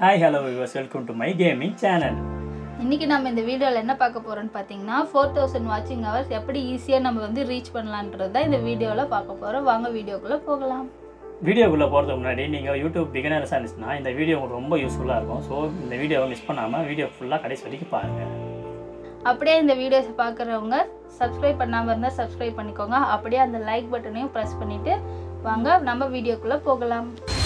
Hi hello viewers welcome to my gaming channel இன்னைக்கு நம்ம இந்த வீடியோவில் என்ன பார்க்க போறோம்னு பார்த்தீங்கன்னா ஃபோர் தௌசண்ட் வாட்சிங் ஹவர்ஸ் எப்படி ஈஸியாக நம்ம வந்து ரீச் பண்ணலான்றது தான் இந்த வீடியோவில் பார்க்க போகிறோம் வாங்க வீடியோக்குள்ளே போகலாம் வீடியோக்குள்ளே போகிறதுக்கு முன்னாடி நீங்கள் யூடியூப் பிகினர்ஸாக இருந்துச்சுன்னா இந்த வீடியோ உங்களுக்கு ரொம்ப யூஸ்ஃபுல்லாக இருக்கும் ஸோ இந்த வீடியோவை மிஸ் பண்ணாமல் வீடியோ ஃபுல்லாக கடைசி வரைக்கும் பாருங்கள் அப்படியே இந்த வீடியோஸை பார்க்குறவங்க சப்ஸ்கிரைப் பண்ணாமல் இருந்தால் சப்ஸ்கிரைப் பண்ணிக்கோங்க அப்படியே அந்த லைக் பட்டனையும் ப்ரெஸ் பண்ணிவிட்டு வாங்க நம்ம வீடியோக்குள்ளே போகலாம்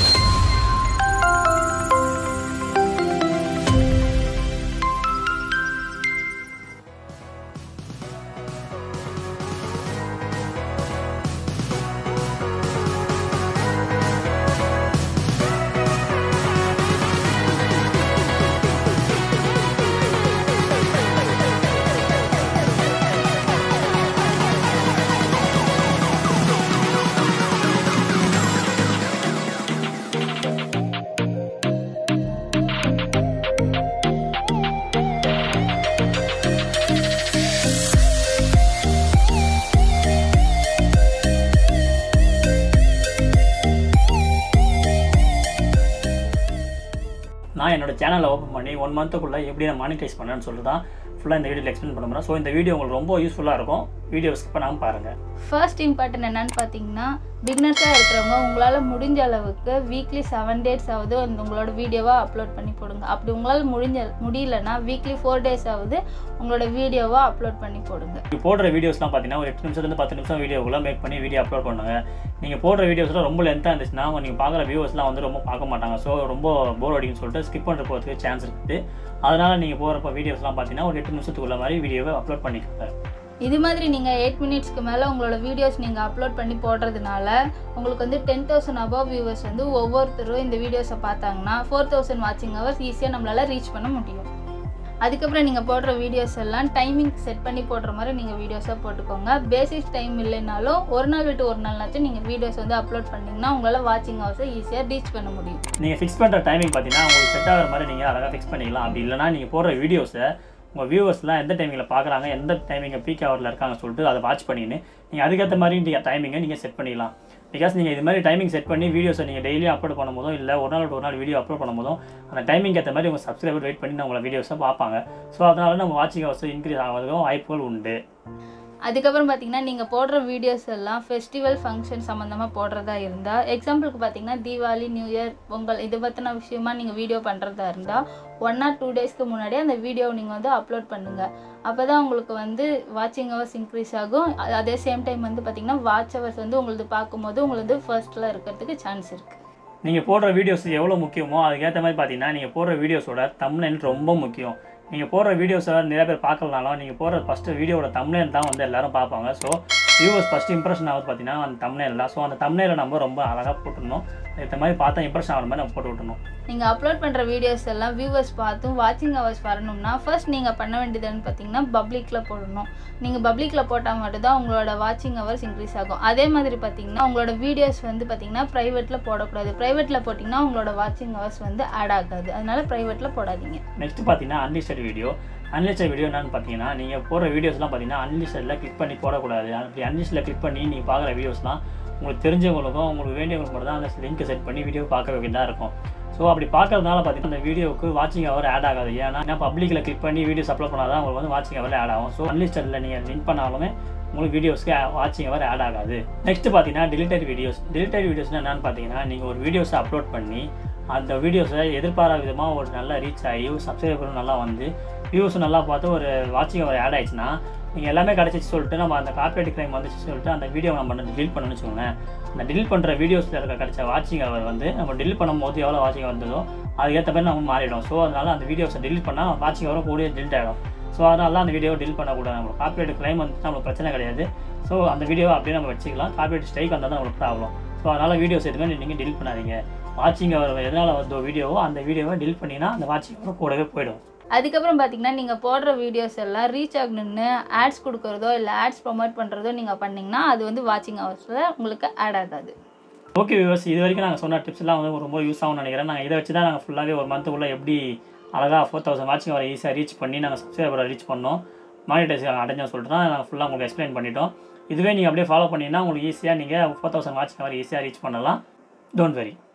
நான் என்னோட சேனலை ஓப்பன் பண்ணி ஒன் மந்த்துக்குள்ளே எப்படி நான் மானிட்டைஸ் பண்ணேன்னு சொல்லிட்டு தான் ஃபுல்லாக இந்த வீடியோவில் எக்ஸ்பிளைன் பண்ண போகிறேன் ஸோ இந்த வீடியோ உங்களுக்கு ரொம்ப யூஸ்ஃபுல்லாக இருக்கும் வீடியோ ஸ்கிப் பண்ணாமல் பாருங்கள் ஃபர்ஸ்ட் இம்பார்ட்டன்ட் என்னன்னு பார்த்தீங்கன்னா பிகினர்ஸாக இருக்கிறவங்க உங்களால் முடிஞ்ச அளவுக்கு வீக்லி செவன் டேஸ் ஆகுது அந்த உங்களோட வீடியோவாக அப்லோட் பண்ணி போடுங்க அப்படி உங்களால் முடிஞ்ச முடியலன்னா வீக்லி ஃபோர் டேஸ் ஆகுது உங்களோட வீடியோவாக அப்லோட் பண்ணி போடுங்க இப்போ போடுற வீடியோஸ்லாம் பார்த்தீங்கன்னா ஒரு எட்டு நிமிஷத்துலேருந்து பத்து நிமிஷம் வீடியோக்குள்ளே மேக் பண்ணி வீடியோ அப்லோட் பண்ணுங்க நீங்கள் போடுற வீடியோஸ்லாம் ரொம்ப லென்த்தாக இருந்துச்சுன்னா நீங்கள் பார்க்குற வியூவர்ஸ்லாம் வந்து ரொம்ப பார்க்க மாட்டாங்க ஸோ ரொம்ப போர் அடிக்குன்னு சொல்லிட்டு ஸ்கிப் பண்ணுற போகிறதுக்கு சான்ஸ் இருக்குது அதனால் நீங்கள் போகிறப்ப வீடியோஸ்லாம் பார்த்தீங்கன்னா ஒரு எட்டு நிமிஷத்துக்குள்ள மாதிரி வீடியோவை அப்லோட் பண்ணிக்கோங்க இது மாதிரி நீங்கள் எயிட் மினிட்ஸ்க்கு மேலே உங்களோட வீடியோஸ் நீங்கள் அப்லோட் பண்ணி போடுறதுனால உங்களுக்கு வந்து டென் தௌசண்ட் அபவ் வியூவர்ஸ் வந்து ஒவ்வொருத்தரும் இந்த வீடியோஸை பார்த்தாங்கன்னா ஃபோர் தௌசண்ட் வாட்சிங் ஹவர்ஸ் ஈஸியாக நம்மளால் ரீச் பண்ண முடியும் அதுக்கப்புறம் நீங்கள் போடுற வீடியோஸ் எல்லாம் டைமிங் செட் பண்ணி போடுற மாதிரி நீங்கள் வீடியோஸாக போட்டுக்கோங்க பேசிக் டைம் இல்லைனாலும் ஒரு நாள் விட்டு ஒரு நாள்னாச்சும் நீங்கள் வீடியோஸ் வந்து அப்லோட் பண்ணிங்கன்னா உங்களால் வாட்சிங் ஹவர்ஸை ஈஸியாக ரீச் பண்ண முடியும் நீங்கள் ஃபிக்ஸ் பண்ணுற டைமிங் பார்த்தீங்கன்னா உங்களுக்கு செட் ஆகிற மாதிரி நீங்கள் அழகாக ஃபிக்ஸ் பண்ணிக்கலாம் அப்படி இல்லைனா நீங்கள் போடுற வீடியோஸை உங்கள் வியூவர்ஸ்லாம் எந்த டைமிங்கில் பார்க்குறாங்க எந்த டைமிங்கை பீக் ஹவரில் இருக்காங்க சொல்லிட்டு அதை வாட்ச் பண்ணின்னு நீங்கள் அதுக்கேற்ற மாதிரி நீங்கள் டைமிங்கை நீங்கள் செட் பண்ணிக்கலாம் பிகாஸ் நீங்கள் இது மாதிரி டைமிங் செட் பண்ணி வீடியோஸை நீங்கள் டெய்லியும் அப்லோட் பண்ணும்போதும் இல்லை ஒரு நாள் விட்டு ஒரு நாள் வீடியோ அப்லோட் பண்ணும்போதும் அந்த டைமிங் ஏற்ற மாதிரி உங்கள் சப்ஸ்கிரைபர் வெயிட் பண்ணி உங்களை வீடியோஸை பார்ப்பாங்க ஸோ அதனால நம்ம வாட்சிங் ஹவர்ஸ் இன்க்ரீஸ் ஆகிறதுக்கும் வாய்ப்புகள் உண்டு அதுக்கப்புறம் பார்த்தீங்கன்னா நீங்கள் போடுற வீடியோஸ் எல்லாம் ஃபெஸ்டிவல் ஃபங்க்ஷன் சம்மந்தமாக போடுறதா இருந்தால் எக்ஸாம்பிளுக்கு பார்த்தீங்கன்னா தீபாவளி நியூ இயர் பொங்கல் இது பற்றின விஷயமா நீங்கள் வீடியோ பண்ணுறதா இருந்தால் ஒன் ஆர் டூ டேஸ்க்கு முன்னாடியே அந்த வீடியோவை நீங்கள் வந்து அப்லோட் பண்ணுங்கள் அப்போ தான் உங்களுக்கு வந்து வாட்சிங் ஹவர்ஸ் இன்க்ரீஸ் ஆகும் அ- அதே சேம் டைம் வந்து பார்த்தீங்கன்னா வாட்ச் ஹவர்ஸ் வந்து உங்களது பார்க்கும்போது உங்களுக்கு ஃபர்ஸ்ட்டில் இருக்கிறதுக்கு சான்ஸ் இருக்குது நீங்கள் போடுற வீடியோஸ் எவ்வளோ முக்கியமோ அதுக்கேற்ற மாதிரி பார்த்தீங்கன்னா நீங்கள் போடுற வீடியோஸோட தம்ப்லைன் ரொம்ப முக்கியம் நீங்கள் போடுற வீடியோஸை நிறைய பேர் பார்க்கலனாலும் நீங்கள் போடுற ஃபஸ்ட்டு வீடியோட தம்ப்லைன் தான் வந்து எல்லாரும் பார்ப்பாங்க ஸோ வியூவர்ஸ் ஃபஸ்ட் இம்ப்ரெஷன் ஆகுது பார்த்தீங்கன்னா அந்த தம்ப்லைன் தான் ஸோ அந்த தம்ப்லைனில் நம்ம ரொம்ப அழகாக போட்டுடணும் இந்த மாதிரி பார்த்தா இம்ப்ரெஷன் ஆகிற மாதிரி நம்ம போட்டு விட்டணும் நீங்கள் அப்லோட் பண்ணுற வீடியோஸ் எல்லாம் வியூவர்ஸ் பார்த்தும் வாட்சிங் ஹவர்ஸ் வரணும்னா ஃபர்ஸ்ட் நீங்கள் பண்ண வேண்டியதுன்னு பார்த்தீங்கன்னா பப்ளிக்கில் போடணும் நீங்கள் பப்ளிக்கில் போட்டால் மட்டும்தான் உங்களோட வாட்சிங் ஹவர்ஸ் இன்க்ரீஸ் ஆகும் அதே மாதிரி பார்த்தீங்கன்னா உங்களோட வீடியோஸ் வந்து பார்த்தீங்கன்னா ப்ரைவேட்டில் போடக்கூடாது ப்ரைவேட்டில் போட்டிங்கன்னா உங்களோட வாட்சிங் ஹவர்ஸ் வந்து ஆட் ஆகாது அதனால ப்ரைவேட்டில் போடாதீங்க நெக்ஸ்ட் பார்த்தீங்கன்னா அன்லிஸ்டட் வீடியோ அன்லிஸ்டட் வீடியோ என்னன்னு பார்த்தீங்கன்னா நீங்கள் போடுற வீடியோஸ்லாம் பார்த்தீங்கன்னா அன்லிஸ்டடில் கிளிக் பண்ணி போடக்கூடாது அப்படி அன்லிஸ்டில் கிளிக் பண்ணி நீங்கள் பார்க்குற வீடியோஸ்லாம் உங்களுக்கு தெரிஞ்சவங்களுக்கும் உங்களுக்கு வேண்டியவங்களுக்கு மட்டும் தான் அந்த லிங்க் செட் பண்ணி வீடியோ பார்க்க வேண்டியதாக இருக்கும் ஸோ அப்படி பார்க்கறதுனால பார்த்தீங்கன்னா அந்த வீடியோவுக்கு வாட்சிங் ஹவர் ஆட் ஆகாது ஏன்னா ஏன்னா பப்ளிக்கில் கிளிக் பண்ணி வீடியோஸ் அப்லோட் பண்ணால் தான் உங்களுக்கு வந்து வாட்சிங் ஹவர் ஆட் ஆகும் ஸோ அன்லிஸ்டடில் நீங்கள் லிங்க் பண்ணாலுமே உங்களுக்கு வீடியோஸ்க்கு வாட்சிங் ஹவர் ஆட் ஆகாது நெக்ஸ்ட் பார்த்தீங்கன்னா டிலிட்டட் வீடியோஸ் டிலிட்டட் வீடியோஸ்னால் என்னன்னு பார்த்தீங்கன்னா நீங்கள் ஒரு வீடியோஸை அப்லோட் பண்ணி அந்த வீடியோஸை எதிர்பாராத விதமாக ஒரு நல்ல ரீச் ஆகி சப்ஸ்கிரைபரும் நல்லா வந்து வியூஸும் நல்லா பார்த்து ஒரு வாட்சிங் அவர் ஆட் ஆயிடுச்சுன்னா நீங்கள் எல்லாமே கிடச்சிச்சு சொல்லிட்டு நம்ம அந்த கார்பரேட் கிரைம் வந்துச்சு சொல்லிட்டு அந்த வீடியோ நம்ம டிலீட் பண்ணணும்னு வச்சுக்கோங்களேன் அந்த டிலீட் பண்ணுற வீடியோஸில் இருக்க கிடைச்ச வாட்சிங் அவர் வந்து நம்ம டிலீட் பண்ணும்போது எவ்வளோ வாட்சிங் வந்ததோ அதுக்கேற்ற மாதிரி நம்ம மாறிடும் ஸோ அதனால் அந்த வீடியோஸை டிலீட் பண்ணால் வாட்சிங் வரும் கூடிய டிலீட் ஆகிடும் ஸோ அதனால அந்த வீடியோ டிலீட் பண்ணக்கூடாது நம்மளுக்கு கார்பரேட் கிரைம் வந்து நம்மளுக்கு பிரச்சனை கிடையாது ஸோ அந்த வீடியோவை அப்படியே நம்ம வச்சுக்கலாம் கார்பரேட் ஸ்ட்ரைக் வந்தால் தான் நம்மளுக்கு ப்ராப்ளம் ஸோ அதனால் வீடியோஸ் எதுவுமே நீங்கள் டிலீட் பண்ணாதீங்க வாட்சிங் அவர் எதனால் வந்தோ வீடியோவோ அந்த வீடியோவை டிலீட் பண்ணிங்கன்னா அந்த வாட்சிங் அவர் கூடவே போயிடும் அதுக்கப்புறம் பார்த்தீங்கன்னா நீங்கள் போடுற வீடியோஸ் எல்லாம் ரீச் ஆகணும்னு ஆட்ஸ் கொடுக்குறதோ இல்லை ஆட்ஸ் ப்ரொமோட் பண்ணுறதோ நீங்கள் பண்ணிங்கன்னா அது வந்து வாட்சிங் ஹவர்ஸில் உங்களுக்கு ஆட் ஆகாது ஓகே வியூவர்ஸ் இது வரைக்கும் நாங்கள் சொன்ன டிப்ஸ் எல்லாம் வந்து ரொம்ப யூஸ் ஆகும்னு நினைக்கிறேன் நாங்கள் இதை வச்சு தான் நாங்கள் ஃபுல்லாகவே ஒரு மந்த்துக்குள்ளே எப்படி அழகாக ஃபோர் தௌசண்ட் வாட்சிங் வர ஈஸியாக ரீச் பண்ணி நாங்கள் சப்ஸ்கிரைபரை ரீச் பண்ணோம் மானிட்டைஸ் அடைஞ்சோம் சொல்லிட்டு தான் நாங்கள் ஃபுல்லாக உங்களுக்கு எக்ஸ்பிளைன் பண்ணிட்டோம் இதுவே நீங்கள் அப்படியே ஃபாலோ பண்ணிங்கன்னா உங்களுக்கு ஈஸியாக நீங்கள் ஃபோர் தௌசண்ட் வாட்சிங் வர ஈஸியாக ரீச் பண்ணலாம் டோன்ட் வெரி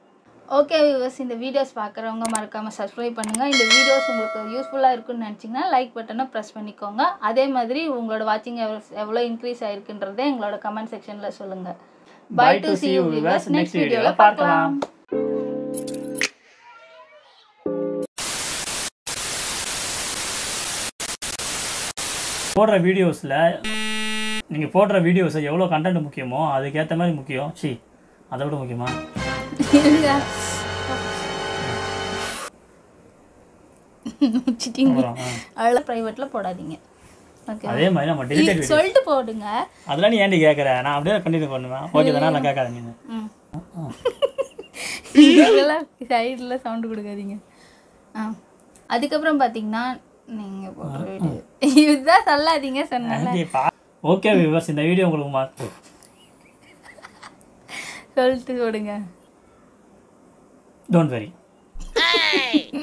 ஓகே வியூவர்ஸ் இந்த வீடியோஸ் பார்க்குறவங்க மறக்காமல் சப்ஸ்கிரைப் பண்ணுங்கள் இந்த வீடியோஸ் உங்களுக்கு யூஸ்ஃபுல்லாக இருக்குன்னு நினச்சிங்கன்னா லைக் பட்டனை ப்ரெஸ் பண்ணிக்கோங்க அதே மாதிரி உங்களோட வாட்சிங் எவ்வளோ இன்க்ரீஸ் ஆயிருக்குன்றதை எங்களோட கமெண்ட் செக்ஷனில் சொல்லுங்கள் bye Bye to to see see you you viewers viewers. Next Next வீடியோவில் video ல பார்க்கலாம் போடுற வீடியோஸில் நீங்கள் போடுற வீடியோஸை எவ்வளோ கண்டென்ட் முக்கியமோ அதுக்கேற்ற மாதிரி முக்கியம் சி அதை விட முக்கியமா இருங்க முடிச்சிட்டீங்க அப்புறம் ஆ. அதெல்லாம் ப்ரைவேட்டில் போடாதீங்க ஓகே அதே மாதிரி நம்ம டெலிகேட் வீடியோ சொல்லிட்டு போடுங்க அதெல்லாம் நீ ஏன்டி கேட்குற நான் அப்படியே கண்டினியூ பண்ணுவேன் ஓகே தானே நான் கேட்காத நீ ம் இதெல்லாம் சைடில் சவுண்டு கொடுக்காதீங்க ஆ அதுக்கப்புறம் பார்த்தீங்கன்னா நீங்கள் போடுற வீடியோ இதுதான் சொல்லாதீங்க சொன்னேன்ல ஓகே விவர்ஸ் இந்த வீடியோ உங்களுக்கு மா சொல்லிட்டு போடுங்க டோன்ட் வெரி